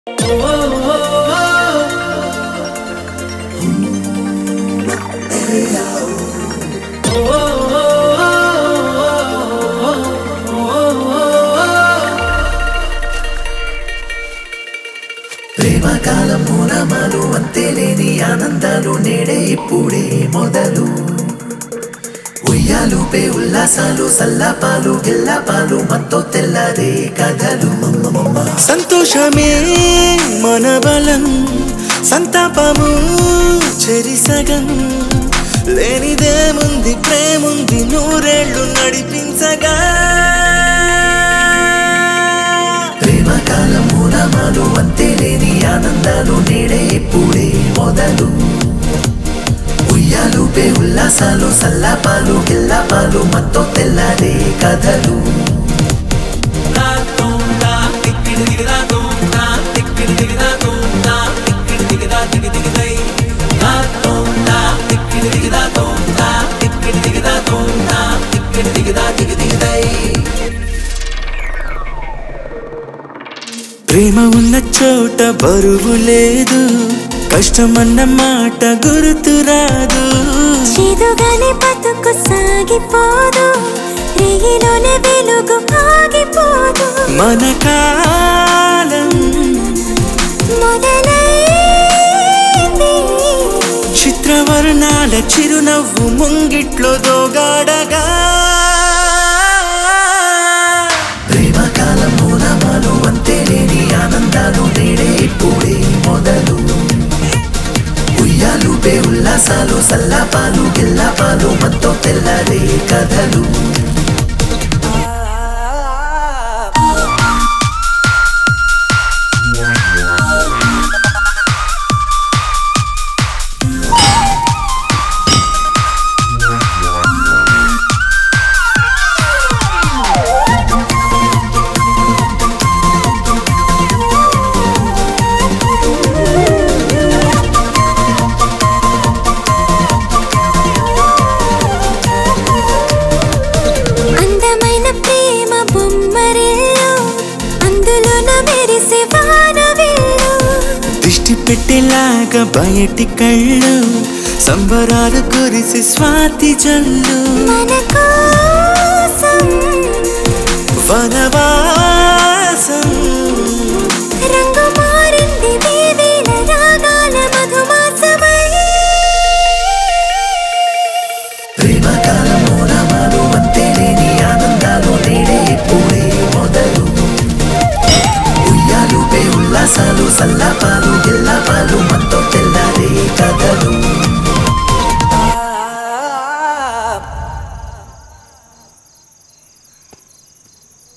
ప్రేమ కాలం మూలమాలు అంతేలేని ఆనందాలు నేడే ఇప్పుడే మొదలు ఉయ్యాలుపే ఉల్లాసాలు సల్లాపాలు గిల్లాపాలు మనతో తెల్లదే కథలు సంతోషమే మన బలం సంతాపము చెరిసగం లేనిదేముంది ప్రేముంది నూరేళ్లు నడిపించగా ప్రేమ కాలం మూలమాలు అంతేలేని ఆనందాలు నేడే ఇప్పుడే మొదలు ఉయ్యాలుపే ఉల్లాసాలు సల్లాపాలు గిల్లాపాలు మనతో తెల్లదే కథలు ప్రేమ ఉన్న చోట బరువు లేదు కష్టమన్న మాట గుర్తురాదు చేదుగానే బతుకు సాగిపోదు రేగిలోనే వెలుగు ఆగిపోదు మన కాలం మొదలైంది చిత్రవర్ణాల చిరునవ్వు ముంగిట్లో దోగాడగా ప్రేమ కాలం మూలమాలు అంతేలేని ఆనందాలు నేడే ఇప్పుడే మొదలు ఉయ్యాలుపే ఉల్లాసాలు సల్లాపాలు గిల్లాపాలు మనతో తెల్లదే కథలు అందమైన ప్రేమ బొమ్మరిల్లు అందులోన మెరిసే వానవిల్లు దిష్టి పెట్టేలాగా బయటి కళ్ళు సంబరాలు కురిసి స్వాతి జల్లు మన కోసం వనవాసం రంగు మారింది వేవేల రాగాల మధుమాసమై ప్రేమ కాలం మూలమాలు అంతేలేని ఆనందాలు నేడే ఇప్పుడే మొదలు ఉయ్యాలుపే ఉల్లాసాలు సల్లాపాలు